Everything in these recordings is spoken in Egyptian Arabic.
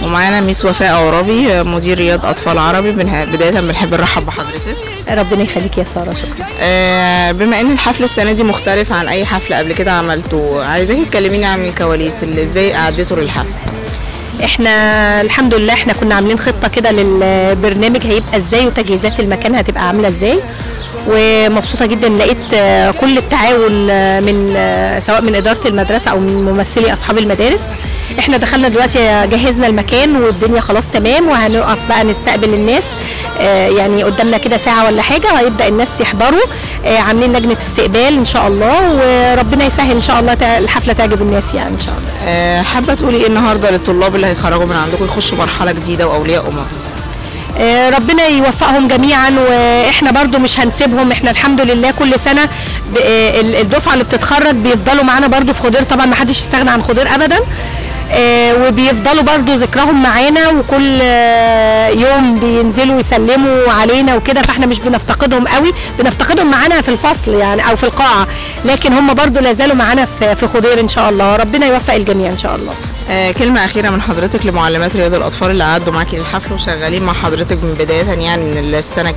ومعانا ميس وفاء عرابي مدير رياض اطفال عربي بنح- بدايه بنحب نرحب بحضرتك ربنا يخليك يا ساره شكرا آه، بما ان الحفل السنه دي مختلف عن اي حفل قبل كده عملته عايزاكي تكلميني عن الكواليس اللي ازاي اعديتوا للحفل احنا الحمد لله احنا كنا عاملين خطه كده للبرنامج هيبقى ازاي وتجهيزات المكان هتبقى عامله ازاي ومبسوطه جدا لقيت آه، كل التعاون آه، من آه، سواء من اداره المدرسه او من ممثلي اصحاب المدارس احنا دخلنا دلوقتي جهزنا المكان والدنيا خلاص تمام وهنقف بقى نستقبل الناس آه، يعني قدامنا كده ساعه ولا حاجه وهيبدا الناس يحضروا آه، عاملين لجنه استقبال ان شاء الله وربنا يسهل ان شاء الله تع- الحفله تعجب الناس يعني ان شاء الله آه، حابه تقولي ايه النهارده للطلاب اللي هيتخرجوا من عندكم يخشوا مرحله جديده واولياء امور آه، ربنا يوفقهم جميعا واحنا برضو مش هنسيبهم احنا الحمد لله كل سنه ب- آه، ال- الدفعه اللي بتتخرج بيفضلوا معانا برضو في خضير طبعا ما حدش يستغنى عن خضير ابدا آه، وبيفضلوا برضو ذكرهم معانا وكل آه، يوم بينزلوا يسلموا علينا وكده فاحنا مش بنفتقدهم قوي بنفتقدهم معانا في الفصل يعني او في القاعه لكن هم برضو لا زالوا معانا في في خضير ان شاء الله ربنا يوفق الجميع ان شاء الله آه، كلمه اخيره من حضرتك لمعلمات رياض الاطفال اللي عدوا معاكي للحفل وشغالين مع حضرتك من بدايه يعني من السنه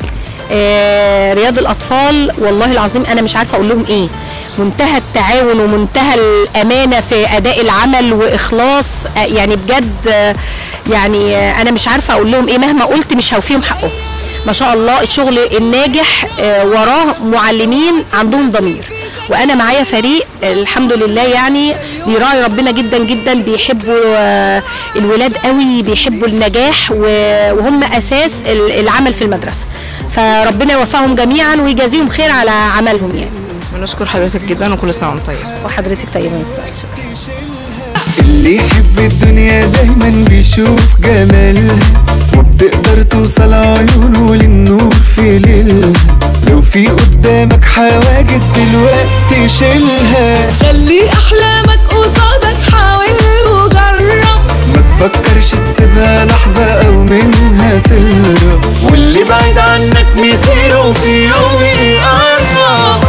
آه، رياض الاطفال والله العظيم انا مش عارفه اقول لهم ايه منتهى التعاون ومنتهى الامانه في اداء العمل واخلاص آه، يعني بجد آه، يعني آه، انا مش عارفه اقول لهم ايه مهما قلت مش هوفيهم حقهم ما شاء الله الشغل الناجح آه، وراه معلمين عندهم ضمير وانا معايا فريق الحمد لله يعني بيراعي ربنا جدا جدا بيحبوا آه، الولاد قوي بيحبوا النجاح و- وهم اساس ال- العمل في المدرسه فربنا يوفقهم جميعا ويجازيهم خير على عملهم يعني بنشكر حضرتك جدا وكل سنه وانت طيب وحضرتك طيبه مساء شكرا اللي يحب الدنيا دايما بيشوف جمالها وبتقدر توصل عيونه للنور في ليلها لو في قدامك حواجز دلوقتي شيلها خلي احلامك قصادك حاول وجرب ما تفكرش تسيبها لحظة أو منها تهرب واللي بعيد عنك مسيره في يوم يقرب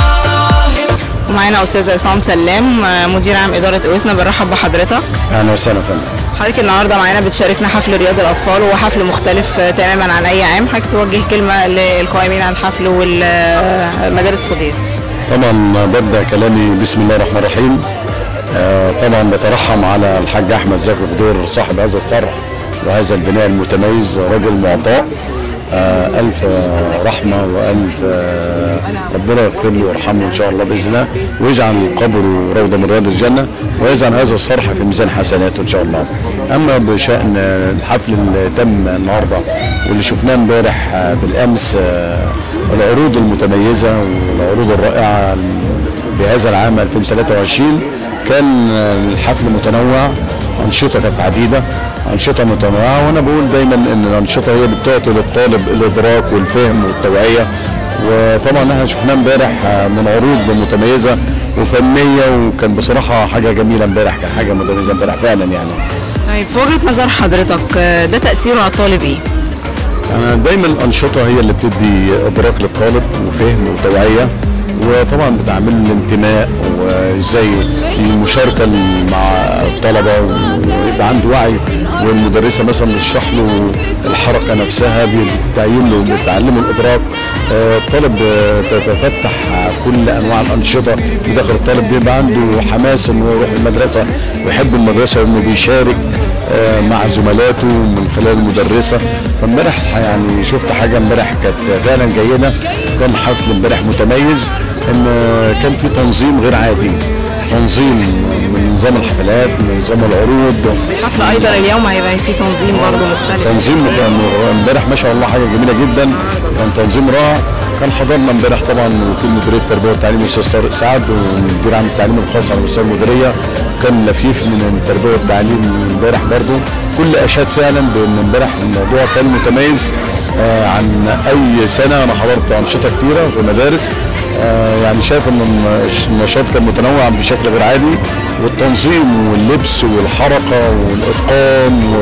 ومعانا استاذ عصام سلام آه، مدير عام اداره اوسنا بنرحب بحضرتك اهلا وسهلا يا فندم حضرتك النهارده معانا بتشاركنا حفل رياض الاطفال وهو حفل مختلف آه، تماما عن اي عام حضرتك توجه كلمه للقائمين على الحفل والمدارس خضير طبعا ببدا كلامي بسم الله الرحمن الرحيم آه، طبعا بترحم على الحاج احمد زكي بدور صاحب هذا الصرح وهذا البناء المتميز رجل معطاء آه، ألف آه، رحمة وألف آه، ربنا يغفر له ويرحمه إن شاء الله بإذن الله ويجعل قبره روضة من رياض الجنة ويجعل هذا الصرح في ميزان حسناته إن شاء الله أما بشأن آه، الحفل اللي تم النهاردة واللي شفناه امبارح آه، بالأمس آه، العروض المتميزة والعروض الرائعة في هذا العام 2023 كان آه، الحفل متنوع أنشطة كانت عديدة أنشطة متنوعة وأنا بقول دايما إن الأنشطة هي اللي بتعطي للطالب الإدراك والفهم والتوعية وطبعا احنا شفناه امبارح آه، من عروض متميزة وفنية وكان بصراحة حاجة جميلة امبارح كان حاجة متميزة امبارح فعلا يعني طيب في وجهه نظر حضرتك آه، ده تاثيره على الطالب ايه؟ أنا دايما الأنشطة هي اللي بتدي إدراك للطالب وفهم وتوعية وطبعا بتعمل له انتماء وازاي المشاركة مع الطلبة ويبقى عنده وعي والمدرسة مثلا بتشرح له الحركة نفسها بتعين له بتعلمه الإدراك آه، الطالب آه، تتفتح كل أنواع الأنشطة بداخل الطالب بيبقى عنده حماس إنه يروح المدرسة ويحب المدرسة وإنه بيشارك آه، مع زملاته من خلال المدرسه فامبارح يعني شفت حاجه امبارح كانت فعلا جيده كان حفل امبارح متميز ان كان في تنظيم غير عادي تنظيم من نظام الحفلات من نظام العروض الحفل ايضا اليوم هيبقى فيه تنظيم برضه مختلف تنظيم كان امبارح ما شاء الله حاجه جميله جدا كان تنظيم رائع كان حضرنا امبارح طبعا وكيل مديريه التربيه والتعليم الاستاذ طارق سعد ومدير عام التعليم الخاص على مستوى المديريه كان لفيف من التربيه والتعليم امبارح برضو كل اشاد فعلا بان امبارح الموضوع كان متميز آه، عن اي سنه انا حضرت انشطه كتيره في مدارس آه، يعني شايف ان النشاط كان متنوع بشكل غير عادي والتنظيم واللبس والحركه والاتقان و-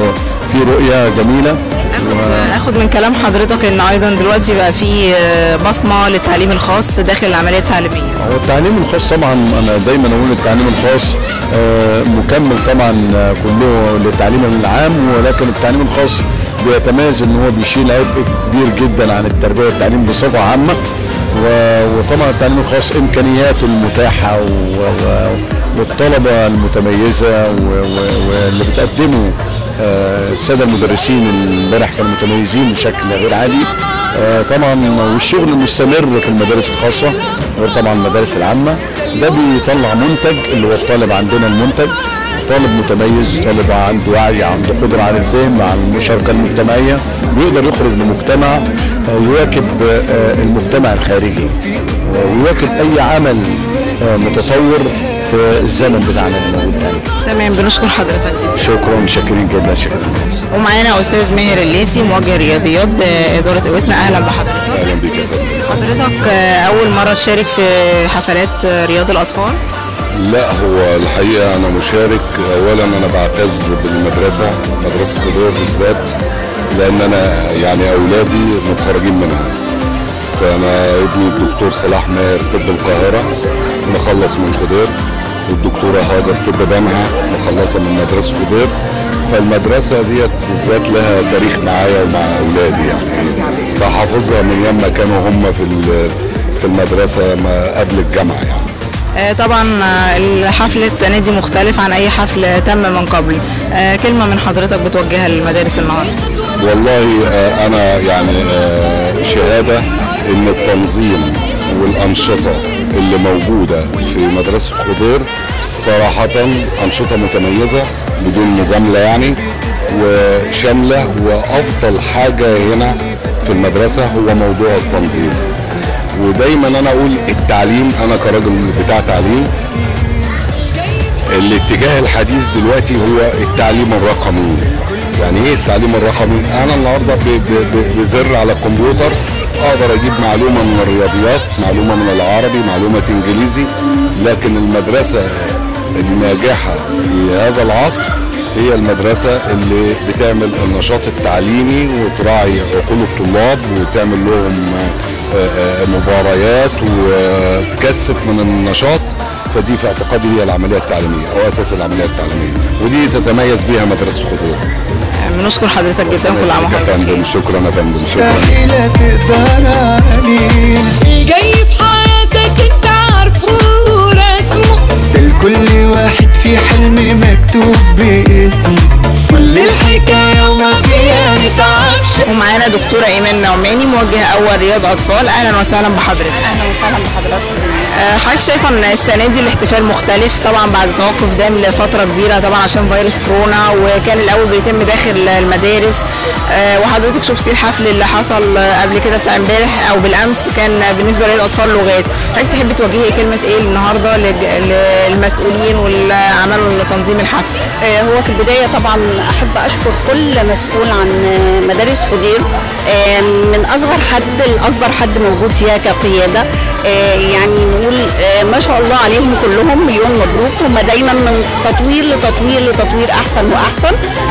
في رؤيه جميله اخد اخد من كلام حضرتك ان ايضا دلوقتي بقى في آه، بصمه للتعليم الخاص داخل العمليه التعليميه هو التعليم الخاص طبعا انا دايما اقول التعليم الخاص آه، مكمل طبعا آه، كله للتعليم العام ولكن التعليم الخاص بيتميز ان هو بيشيل عبء كبير جدا عن التربيه والتعليم بصفه عامه و- وطبعا التعليم الخاص امكانياته المتاحه و- و- والطلبه المتميزه و- و- واللي بتقدمه آه، الساده المدرسين اللي امبارح كانوا متميزين بشكل غير عادي آه، طبعا والشغل المستمر في المدارس الخاصه غير طبعا المدارس العامه ده بيطلع منتج اللي هو الطالب عندنا المنتج طالب متميز طالب عنده وعي عنده قدره على الفهم على المشاركه المجتمعيه بيقدر يخرج لمجتمع آه، يواكب آه، المجتمع الخارجي ويواكب اي عمل آه، متطور في الزمن بتاعنا اللي موجود حاليا تمام بنشكر حضرتك شكرا شاكرين جدا شكرا ومعانا استاذ ماهر الليسي موجه رياضيات باداره اوسنا اهلا بحضرتك اهلا بيك يا فندم حضرتك آه، اول مره تشارك في حفلات آه، رياض الاطفال لا هو الحقيقه انا مشارك اولا انا بعتز بالمدرسه مدرسه خضير بالذات لان انا يعني اولادي متخرجين منها فانا ابني الدكتور صلاح ماهر طب القاهره مخلص من خضير والدكتوره هاجر طب بنها مخلصه من مدرسه خضير فالمدرسه ديت بالذات لها تاريخ معايا ومع اولادي يعني فحافظها من ايام ما كانوا هم في ال- في المدرسه ما قبل الجامعه يعني آه، طبعا آه، الحفل السنه دي مختلف عن اي حفل تم من قبل آه، كلمه من حضرتك بتوجهها للمدارس النهارده والله آه، انا يعني آه، شهاده ان التنظيم والانشطه اللي موجوده في مدرسه خضير صراحه انشطه متميزه بدون مجامله يعني وشامله وافضل حاجه هنا في المدرسه هو موضوع التنظيم ودايما انا اقول التعليم انا كراجل بتاع تعليم الاتجاه الحديث دلوقتي هو التعليم الرقمي يعني ايه التعليم الرقمي انا النهارده ب- ب- ب- بزر على الكمبيوتر اقدر اجيب معلومه من الرياضيات معلومه من العربي معلومه انجليزي لكن المدرسه الناجحه في هذا العصر هي المدرسة اللي بتعمل النشاط التعليمي وتراعي عقول الطلاب وتعمل لهم آه، آه، مباريات وتكثف من النشاط فدي في اعتقادي هي العمليه التعليميه او اساس العمليه التعليميه ودي تتميز بيها مدرسه خضير آه، بنشكر حضرتك جدا كل عام يا وحضرتك فندم شكرا يا فندم شكرا لا تقدر عليه الجاي في حياتك انت عارفه ورسمه الكل واحد في حلم مكتوب باسمه كل الحكاية وما فيها نتعبش ومعانا دكتورة إيمان نعماني موجهة أول رياض أطفال أهلا وسهلا بحضرتك اهلا وسهلا بحضرتك آه، حضرتك شايفة إن السنة دي الاحتفال مختلف طبعا بعد توقف دام لفترة كبيرة طبعا عشان فيروس كورونا وكان الأول بيتم داخل المدارس آه، وحضرتك شفتي الحفل اللي حصل آه، قبل كده بتاع امبارح أو بالأمس كان بالنسبة للأطفال لغات حضرتك تحبي توجهي كلمة إيه النهاردة للج- للمسؤولين واللي عملوا تنظيم الحفل؟ آه، هو في البداية طبعا أحب أشكر كل مسؤول عن آه، مدارس خضير آه، من أصغر حد لأكبر حد موجود فيها كقيادة آه، يعني نقول آه، ما شاء الله عليهم كلهم مليون مبروك هم دايما من تطوير لتطوير لتطوير أحسن وأحسن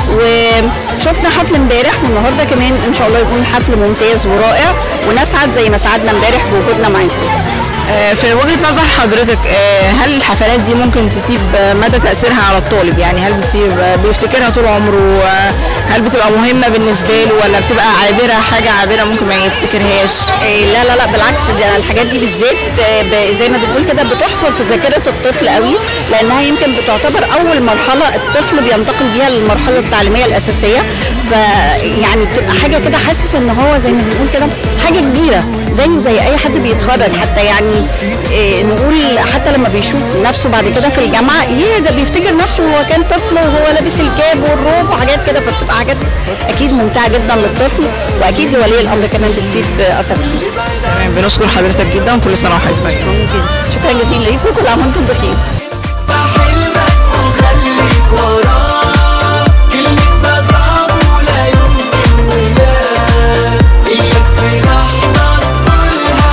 وشفنا حفل امبارح والنهارده كمان إن شاء الله يكون حفل ممتاز ورائع ونسعد زي ما سعدنا امبارح بوجودنا معاكم آه، في وجهة نظر حضرتك آه، هل الحفلات دي ممكن تسيب آه، مدى تأثيرها على الطالب يعني هل بتسيب آه، بيفتكرها طول عمره آه، هل بتبقى مهمة بالنسبة له ولا بتبقى عابرة حاجة عابرة ممكن ما يفتكرهاش إيه، لا لا لا بالعكس ده الحاجات دي بالذات آه، ب- زي ما بنقول كده بتحفر في ذاكره الطفل قوي لانها يمكن بتعتبر اول مرحله الطفل بينتقل بيها للمرحله التعليميه الاساسيه فيعني بتبقى حاجه كده حاسس ان هو زي ما بنقول كده حاجه كبيره زيه زي اي حد بيتخرج حتى يعني إيه، نقول حتى لما بيشوف نفسه بعد كده في الجامعه ايه ده بيفتكر نفسه وهو كان طفل وهو لابس الكاب والروب وحاجات كده فبتبقى حاجات اكيد ممتعه جدا للطفل واكيد لولي الامر كمان بتسيب اثر كبير تمام بنشكر حضرتك جدا وكل سنة وحضرتك طيب شكرا جزيلا ليكم وكل عام وانتم بخير حلمك وخليك وراه كلمة ده صعب ولا يمكن ولا إياك في لحظة تقولها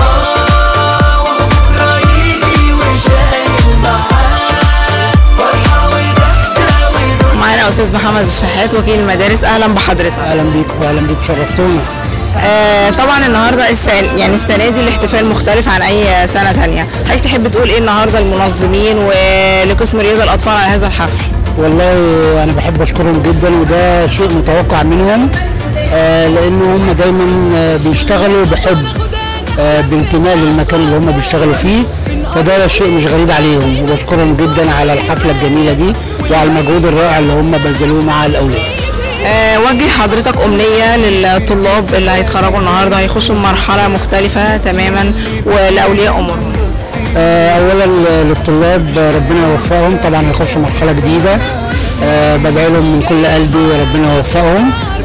آه وبكرة يجي وشايل معاه فرحة وضحكة ودنيا معانا أستاذ محمد محمد الشحات وكيل المدارس اهلا بحضرتك اهلا بيكم واهلا بيكم شرفتونا آه طبعا النهارده السنة يعني السنه دي الاحتفال مختلف عن اي سنه تانية حضرتك تحب تقول ايه النهارده المنظمين ولقسم رياض الاطفال على هذا الحفل والله انا بحب اشكرهم جدا وده شيء متوقع منهم آه لان هم دايما آه، بيشتغلوا بحب آه بانتماء للمكان اللي هم بيشتغلوا فيه فده شيء مش غريب عليهم وبشكرهم جدا على الحفله الجميله دي وعلى المجهود الرائع اللي هم بذلوه مع الاولاد آه وجه حضرتك امنيه للطلاب اللي هيتخرجوا النهارده هيخشوا مرحله مختلفه تماما ولاولياء امورهم آه، اولا للطلاب آه، ربنا يوفقهم طبعا هيخشوا مرحله جديده آه، بدعي لهم من كل قلبي ربنا يوفقهم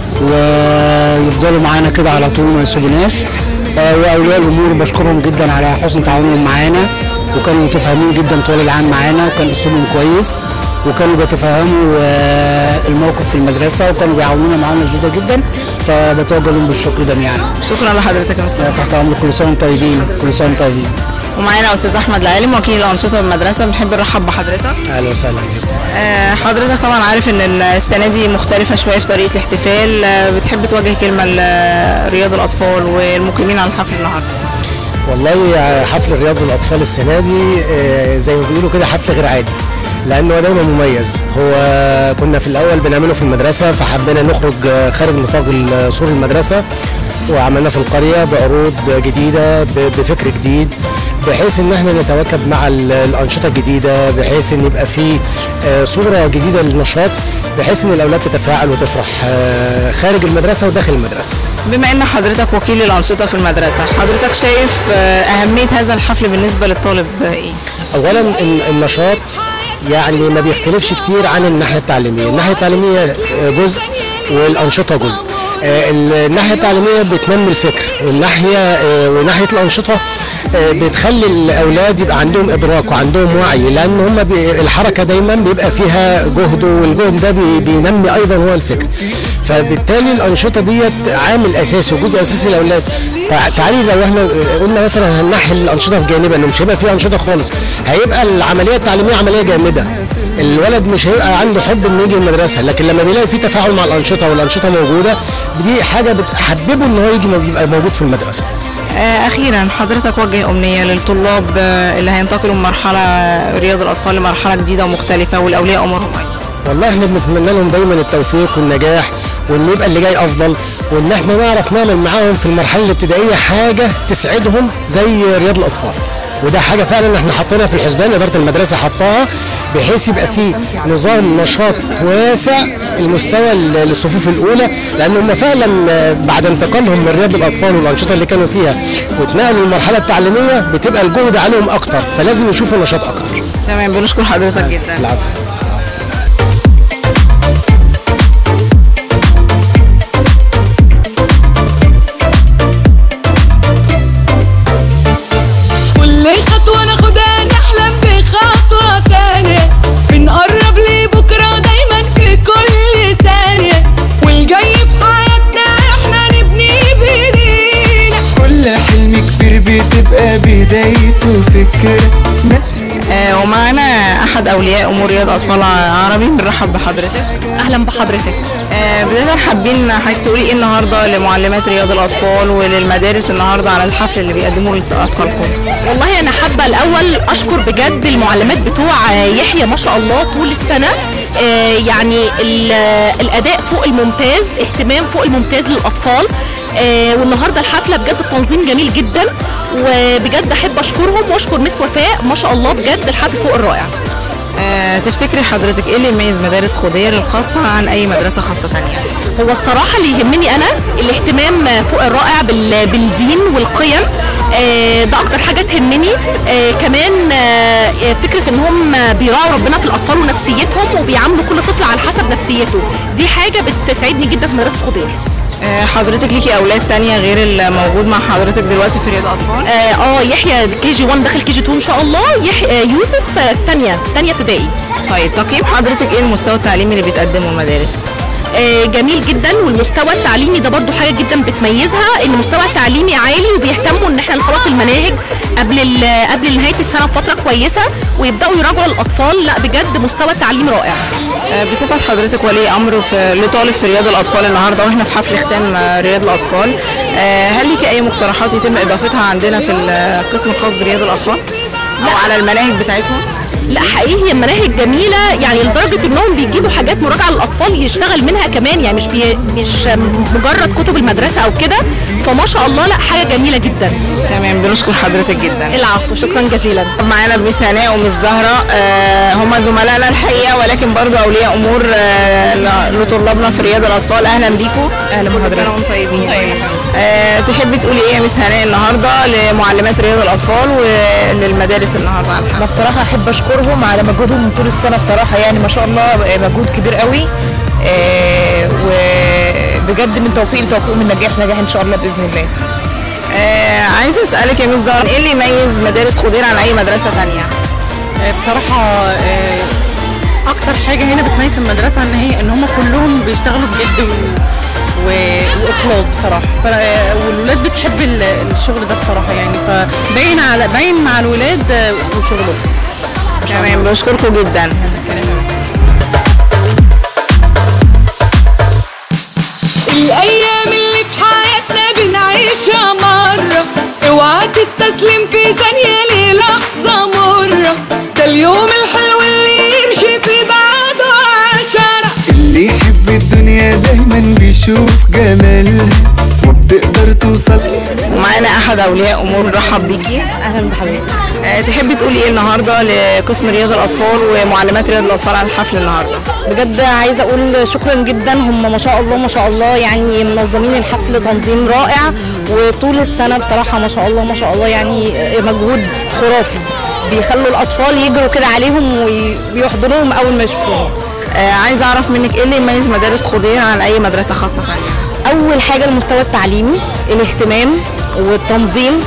ويفضلوا معانا كده على طول ما يسيبوناش آه، واولياء الامور بشكرهم جدا على حسن تعاونهم معانا وكانوا متفاهمين جدا طول العام معانا وكان اسلوبهم كويس وكانوا بيتفهموا آه، الموقف في المدرسه وكانوا بيعاونونا معانا جدا جدا فبتوجه لهم بالشكر جميعا شكرا لحضرتك يا مستر آه، تحت امر كل سنه وانتم طيبين كل سنه وانتم طيبين ومعانا استاذ احمد العالم وكيل الانشطه بالمدرسه بنحب نرحب بحضرتك اهلا وسهلا بكم آه، حضرتك طبعا عارف ان السنه دي مختلفه شويه في طريقه الاحتفال آه، بتحب توجه كلمه لرياض الاطفال والمقيمين على الحفل النهارده والله حفل رياض الاطفال السنه دي آه، زي ما بيقولوا كده حفل غير عادي لانه هو دايما مميز هو كنا في الاول بنعمله في المدرسه فحبينا نخرج آه، خارج نطاق ال- سور المدرسه وعملنا في القريه بعروض جديده ب- بفكر جديد بحيث ان احنا نتواكب مع ال- الانشطه الجديده بحيث ان يبقى في آه، صوره جديده للنشاط بحيث ان الاولاد تتفاعل وتفرح آه، خارج المدرسه وداخل المدرسه بما ان حضرتك وكيل الانشطه في المدرسه حضرتك شايف آه، اهميه هذا الحفل بالنسبه للطالب آه، ايه اولا ال- النشاط يعني ما بيختلفش كتير عن الناحيه التعليميه الناحيه التعليميه جزء والانشطه جزء آه، الناحيه التعليميه بتنمي الفكر والناحيه آه، وناحيه الانشطه آه، بتخلي الاولاد يبقى عندهم ادراك وعندهم وعي لان هم بي- الحركه دايما بيبقى فيها جهد والجهد ده بي- بينمي ايضا هو الفكر فبالتالي الانشطه ديت عامل اساسي وجزء اساسي للاولاد تع- تعالي لو احنا قلنا مثلا هننحل الانشطه في جانبا انه مش هيبقى فيه انشطه خالص هيبقى العمليه التعليميه عمليه جامده الولد مش هيبقى عنده حب انه يجي المدرسه لكن لما بيلاقي في تفاعل مع الانشطه والانشطه موجوده دي حاجه بتحببه ان هو يجي يبقى موجود في المدرسه آه، اخيرا حضرتك وجه امنيه للطلاب آه، اللي هينتقلوا من مرحله رياض الاطفال لمرحله جديده ومختلفه والاولياء امورهم أيضاً. والله احنا بنتمنى لهم دايما التوفيق والنجاح وان يبقى اللي جاي افضل وان احنا نعرف نعمل معاهم في المرحله الابتدائيه حاجه تسعدهم زي رياض الاطفال وده حاجه فعلا احنا حاطينها في الحسبان اداره المدرسه حطاها بحيث يبقى في نظام نشاط واسع المستوى ل- للصفوف الاولى لان هم فعلا آه، بعد انتقالهم من رياض الاطفال والانشطه اللي كانوا فيها واتنقلوا للمرحله التعليميه بتبقى الجهد عليهم اكتر فلازم يشوفوا نشاط اكتر تمام بنشكر حضرتك جدا العفو كل خطوة ناخدها نحلم بخطوة تانية بنقرب لبكرة دايما في كل ثانية والجاي في حياتنا احنا نبني بايدينا كل حلم كبير بتبقى بدايته فكرة آه، ومعانا احد اولياء امور رياض اطفال عربي بنرحب بحضرتك اهلا بحضرتك آه، بدايه حابين حضرتك تقولي ايه النهارده لمعلمات رياض الاطفال وللمدارس النهارده على الحفل اللي بيقدموه لاطفالكم والله انا حابه الاول اشكر بجد المعلمات بتوع يحيى ما شاء الله طول السنه آه، يعني ال- الاداء فوق الممتاز اهتمام فوق الممتاز للاطفال آه، والنهارده الحفله بجد التنظيم جميل جدا وبجد احب اشكرهم واشكر مس وفاء ما شاء الله بجد الحفل فوق الرائع آه، تفتكري حضرتك ايه اللي يميز مدارس خضير الخاصه عن اي مدرسه خاصه تانية هو الصراحة اللي يهمني أنا الاهتمام فوق الرائع بال- بالدين والقيم آه، ده أكتر حاجة تهمني آه، كمان آه، فكرة إن هم بيراعوا ربنا في الأطفال ونفسيتهم وبيعاملوا كل طفل على حسب نفسيته دي حاجة بتسعدني جدا في مدرسة خضير آه، حضرتك ليكي اولاد تانية غير الموجود مع حضرتك دلوقتي في رياض اطفال اه آه، يحيى كي جي 1 داخل كي جي 2 ان شاء الله يحيى آه، يوسف آه، في تانية تانية ابتدائي طيب تقييم حضرتك ايه المستوى التعليمي اللي بيتقدمه المدارس آه، جميل جدا والمستوى التعليمي ده برضو حاجه جدا بتميزها ان المستوى التعليمي عالي وبيهتموا ان احنا نخلص المناهج قبل ال- قبل نهايه السنه بفتره كويسه ويبداوا يراجعوا الاطفال لا بجد مستوى التعليم رائع آه، بصفة حضرتك ولي أمر في لطالب في رياض الأطفال النهاردة وإحنا في حفل ختام آه، رياض الأطفال آه، هل ليكي أي مقترحات يتم إضافتها عندنا في القسم الخاص برياض الأطفال؟ أو على المناهج بتاعتهم؟ لا حقيقي هي المناهج جميله يعني لدرجه انهم بيجيبوا حاجات مراجعه للاطفال يشتغل منها كمان يعني مش بي مش مجرد كتب المدرسه او كده فما شاء الله لا حاجه جميله جدا تمام بنشكر حضرتك جدا العفو شكرا جزيلا معانا ميس هناء وميس زهرة آه، هم زملائنا الحقيقة ولكن برضو أولياء أمور آه، ل- لطلابنا في رياض الأطفال أهلا بيكم أهلا بحضرتك طيبين آه، تحبي تقولي إيه يا ميس هناء النهاردة لمعلمات رياض الأطفال وللمدارس النهاردة على الحفل انا بصراحه احب اشكرهم على مجهودهم طول السنه بصراحه يعني ما شاء الله مجهود كبير قوي آه، وبجد من توفيق لتوفيق من نجاح نجاح ان شاء الله باذن الله آه، عايزة أسألك يا ميس زهرة إيه اللي يميز مدارس خضير عن أي مدرسة تانية؟ بصراحة آه، أكتر حاجة هنا بتميز المدرسة إن هي إن هم كلهم بيشتغلوا بجد و... و... وإخلاص بصراحة ف... والولاد بتحب ال- الشغل ده بصراحة يعني فباين على باين مع الولاد آه، وشغلهم تمام بشكركم جدا الأيام اللي في حياتنا بنعيشها مرة اوعى تستسلم في ثانية للحظة مرة ده اليوم الحلو اللي يمشي في بعده عشرة اللي يحب الدنيا دايما بيشوف جمالها وبتقدر توصل ومعانا أحد أولياء أمور رحب بيكي أهلا بحضرتك آه، تحبي تقولي إيه النهاردة لقسم رياض الأطفال ومعلمات رياض الأطفال على الحفل النهاردة؟ بجد عايزه اقول شكرا جدا هم ما شاء الله ما شاء الله يعني منظمين الحفل تنظيم رائع وطول السنه بصراحه ما شاء الله ما شاء الله يعني مجهود خرافي بيخلوا الاطفال يجروا كده عليهم وي- ويحضنوهم اول ما يشوفوهم آه، عايزة أعرف منك إيه اللي يميز مدارس خضير عن أي مدرسة خاصة ثانية؟ اول حاجه المستوى التعليمي الاهتمام والتنظيم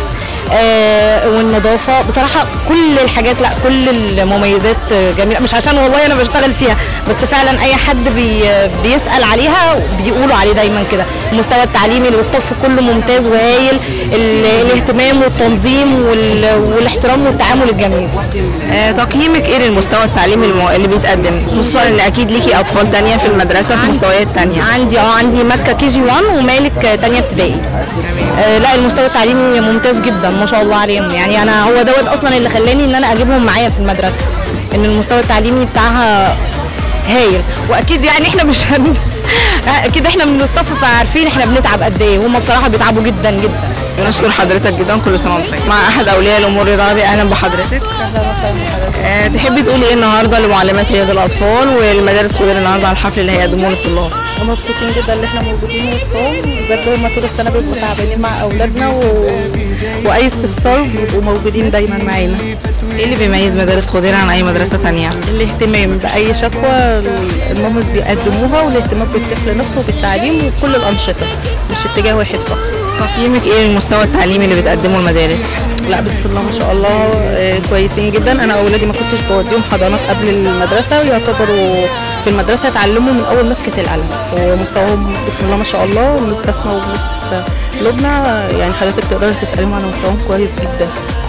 آه والنظافه بصراحه كل الحاجات لا كل المميزات جميله مش عشان والله انا بشتغل فيها بس فعلا اي حد بي بيسال عليها بيقولوا عليه دايما كده المستوى التعليمي الاستاف كله ممتاز وهايل ال- الاهتمام والتنظيم وال- والاحترام والتعامل الجميل آه، تقييمك ايه للمستوى التعليمي المو- اللي بيتقدم خصوصا ان اكيد ليكي اطفال تانية في المدرسه في مستويات تانية عندي اه عندي مكه كي جي 1 ومالك آه، تانية ابتدائي آه لا المستوى التعليمي ممتاز جدا ما شاء الله عليهم يعني انا هو دوت اصلا اللي خلاني ان انا اجيبهم معايا في المدرسه ان المستوى التعليمي بتاعها هايل واكيد يعني احنا مش هن... اكيد احنا من الصف فعارفين احنا بنتعب قد ايه هم بصراحه بيتعبوا جدا جدا بنشكر حضرتك جدا كل سنه وانت طيب مع احد اولياء الامور الرياضي اهلا بحضرتك آه، تحبي تقولي ايه النهارده لمعلمات رياض الاطفال والمدارس خضير النهارده على الحفل اللي هيقدموه للطلاب مبسوطين جدا ان احنا موجودين وسطهم بجد هم طول السنه بيبقوا تعبانين مع اولادنا و... واي استفسار بيبقوا موجودين دايما معانا ايه اللي بيميز مدارس خضير عن اي مدرسه تانية الاهتمام باي شكوى المامز بيقدموها والاهتمام بالطفل نفسه وبالتعليم وكل الانشطه مش اتجاه واحد فقط تقييمك ايه للمستوى التعليمي اللي بتقدمه المدارس لا بسم الله ما شاء الله آه، كويسين جدا انا اولادي ما كنتش بوديهم حضانات قبل المدرسه ويعتبروا في المدرسه اتعلموا من اول مسكه القلم فمستواهم بسم الله ما شاء الله ومس بسمه ومس لبنى آه، يعني حضرتك تقدري تساليهم على مستواهم كويس جدا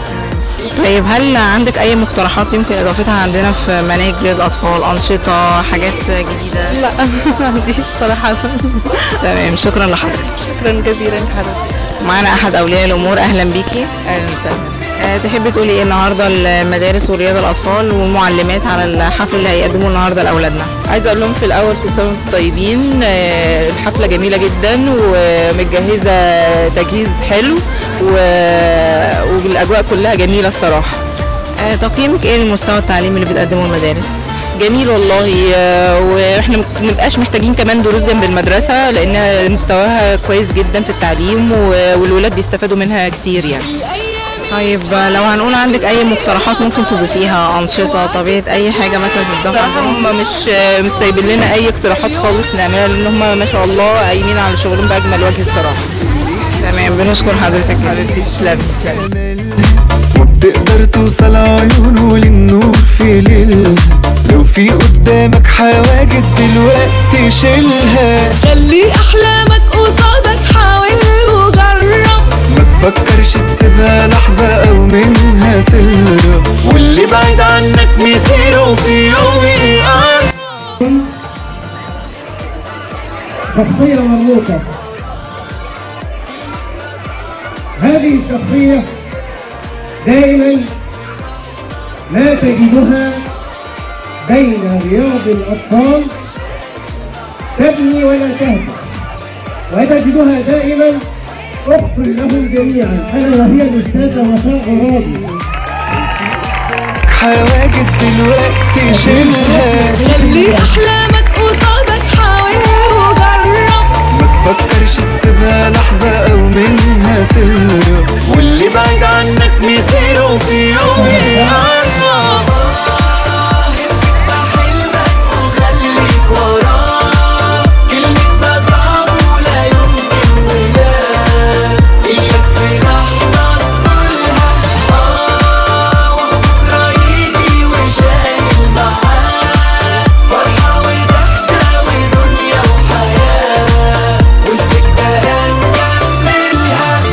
طيب هل عندك اي مقترحات يمكن اضافتها عندنا في مناهج رياض الاطفال انشطه حاجات جديده لا ما عنديش صراحه تمام شكرا لحضرتك شكرا جزيلا لحضرتك معانا احد اولياء الامور اهلا بيكي اهلا وسهلا آه، تحبي تقولي ايه النهارده المدارس ورياض الاطفال والمعلمات على الحفل اللي هيقدموه النهارده لاولادنا عايزه اقول لهم في الاول كل سنه وانتم طيبين آه، الحفله جميله جدا ومتجهزه تجهيز حلو و- والاجواء كلها جميله الصراحه آه، تقييمك ايه للمستوى التعليمي اللي بتقدمه المدارس جميل والله آه، واحنا ما نبقاش محتاجين كمان دروس جنب المدرسه لان مستواها كويس جدا في التعليم و- والولاد بيستفادوا منها كتير يعني طيب آه، لو هنقول عندك اي مقترحات ممكن تضيفيها انشطه طبيعه اي حاجه مثلا تتضاف بصراحة هم مش مش سايبين لنا اي اقتراحات خالص نعملها لان هم ما شاء الله قايمين على شغلهم باجمل وجه الصراحه تمام بنشكر حضرتك حبيبتي تسلمي تسلمي وبتقدر توصل عيونه للنور في ليلها لو في قدامك حواجز دلوقتي شيلها خلي احلامك قصادك حاول وجرب ما تفكرش تسيبها لحظة أو منها تهرب واللي بعيد عنك مصيره في يوم يقرب شخصية مرموقة هذه الشخصية دائما لا تجدها بين رياض الأطفال تبني ولا تهدم وتجدها دائما أخت لهم جميعا أنا وهي الأستاذة وفاء غرابي حواجز دلوقتي شيلها خلي احلى